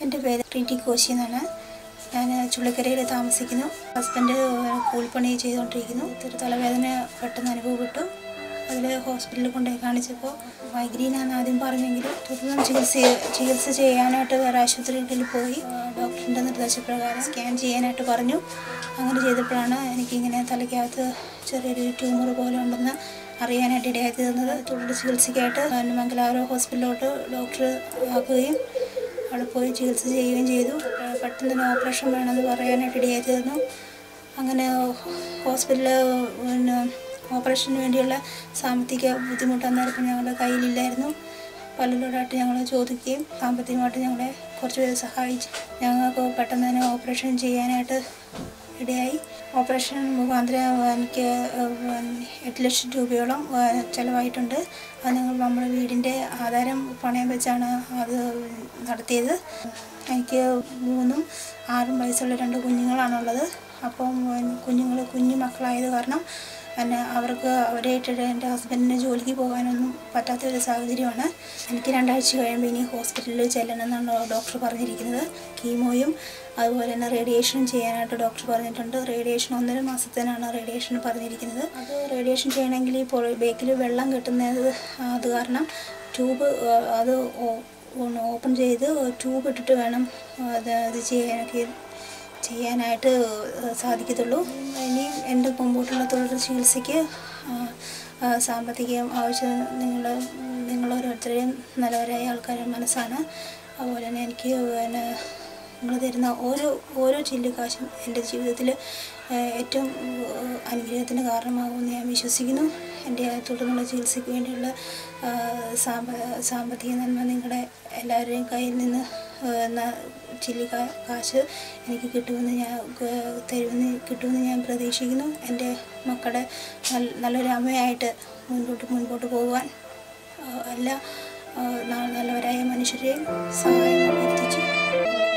എൻ്റെ പേര് പ്രീതി കോശി എന്നാണ് ഞാൻ ചുള്ളിക്കരയിൽ താമസിക്കുന്നു ഹസ്ബൻഡ് കൂലിപ്പണി ചെയ്തുകൊണ്ടിരിക്കുന്നു ഇത്തിരി തലവേദന പെട്ടെന്ന് അനുഭവപ്പെട്ടു അതിൽ ഹോസ്പിറ്റലിൽ കൊണ്ടുപോയി കാണിച്ചപ്പോൾ മൈഗ്രീനാന്ന് ആദ്യം പറഞ്ഞെങ്കിലും തുടർന്ന് ചികിത്സ ചികിത്സ ചെയ്യാനായിട്ട് വേറെ ആശുപത്രികളിൽ പോയി ഡോക്ടറിൻ്റെ നിർദ്ദേശപ്രകാരം സ്കാൻ ചെയ്യാനായിട്ട് പറഞ്ഞു അങ്ങനെ ചെയ്തപ്പോഴാണ് എനിക്കിങ്ങനെ തലയ്ക്കകത്ത് ചെറിയൊരു ട്യൂമർ പോലെ ഉണ്ടെന്ന് അറിയാനായിട്ട് ഇടയായി തീർന്നത് തുടർ ചികിത്സയ്ക്കായിട്ട് മംഗലാപുരം ഹോസ്പിറ്റലിലോട്ട് ഡോക്ടർ ആക്കുകയും അവിടെ പോയി ചികിത്സ ചെയ്യുകയും ചെയ്തു പെട്ടെന്ന് തന്നെ ഓപ്പറേഷൻ വേണമെന്ന് പറയാനായിട്ട് ഇടയായി തീർന്നു അങ്ങനെ ഹോസ്പിറ്റലിൽ പിന്നെ ഓപ്പറേഷന് വേണ്ടിയുള്ള സാമ്പത്തിക ബുദ്ധിമുട്ട് അന്നേരം ഞങ്ങളുടെ കയ്യിലില്ലായിരുന്നു പലരോടായിട്ട് ഞങ്ങൾ ചോദിക്കുകയും സാമ്പത്തികമായിട്ട് ഞങ്ങളെ കുറച്ച് പേര് സഹായിച്ചു ഞങ്ങൾക്ക് പെട്ടെന്ന് തന്നെ ഓപ്പറേഷൻ ചെയ്യാനായിട്ട് ഇടയായി ഓപ്പറേഷൻ മുഖാന്തരം എനിക്ക് എട്ട് ലക്ഷം രൂപയോളം ചിലവായിട്ടുണ്ട് അത് ഞങ്ങൾ നമ്മുടെ വീടിൻ്റെ ആധാരം പണയം വെച്ചാണ് അത് നടത്തിയത് എനിക്ക് മൂന്നും ആറും വയസ്സുള്ള രണ്ട് കുഞ്ഞുങ്ങളാണുള്ളത് അപ്പം കുഞ്ഞുങ്ങൾ കുഞ്ഞു മക്കളായത് കാരണം പിന്നെ അവർക്ക് അവരായിട്ട് എൻ്റെ ഹസ്ബൻഡിന് ജോലിക്ക് പോകാനൊന്നും പറ്റാത്ത ഒരു സാഹചര്യമാണ് എനിക്ക് രണ്ടാഴ്ച കഴിയുമ്പോൾ ഇനി ഹോസ്പിറ്റലിൽ ചെല്ലണം എന്നാണ് ഡോക്ടർ പറഞ്ഞിരിക്കുന്നത് കീമോയും അതുപോലെ തന്നെ റേഡിയേഷനും ചെയ്യാനായിട്ട് ഡോക്ടർ പറഞ്ഞിട്ടുണ്ട് റേഡിയേഷൻ ഒന്നര മാസത്തിനാണ് റേഡിയേഷൻ പറഞ്ഞിരിക്കുന്നത് അത് റേഡിയേഷൻ ചെയ്യണമെങ്കിൽ ഇപ്പോൾ ബേക്കിൽ വെള്ളം കിട്ടുന്നത് അത് കാരണം ട്യൂബ് അത് ഓപ്പൺ ചെയ്ത് ട്യൂബ് ഇട്ടിട്ട് വേണം അത് ഇത് ചെയ്യാനൊക്കെ ചെയ്യാനായിട്ട് സാധിക്കത്തുള്ളൂ ഇനി എൻ്റെ മുമ്പോട്ടുള്ള തുടർ ചികിത്സയ്ക്ക് സാമ്പത്തികം ആവശ്യം നിങ്ങൾ നിങ്ങളോരോരുത്തരെയും നല്ലവരായ ആൾക്കാരുടെ മനസ്സാണ് അതുപോലെ തന്നെ എനിക്ക് പിന്നെ നിങ്ങൾ തരുന്ന ഓരോ ഓരോ ചില്ലുകാശും എൻ്റെ ജീവിതത്തിൽ ഏറ്റവും അനുഗ്രഹത്തിന് കാരണമാകുമെന്ന് ഞാൻ വിശ്വസിക്കുന്നു എൻ്റെ തുടർന്നുള്ള ചികിത്സയ്ക്ക് വേണ്ടിയുള്ള സാമ്പ സാമ്പത്തിക നന്മ നിങ്ങളുടെ എല്ലാവരുടെയും കയ്യിൽ നിന്ന് ചില്ലി കാശ് എനിക്ക് കിട്ടുമെന്ന് ഞാൻ തരുമെന്ന് കിട്ടുമെന്ന് ഞാൻ പ്രതീക്ഷിക്കുന്നു എൻ്റെ മക്കളുടെ നല്ലൊരു അമ്മയായിട്ട് മുൻപോട്ട് മുൻപോട്ട് പോകുവാൻ എല്ലാ നല്ലവരായ മനുഷ്യരെയും സഹായം അഭ്യർത്ഥിച്ചു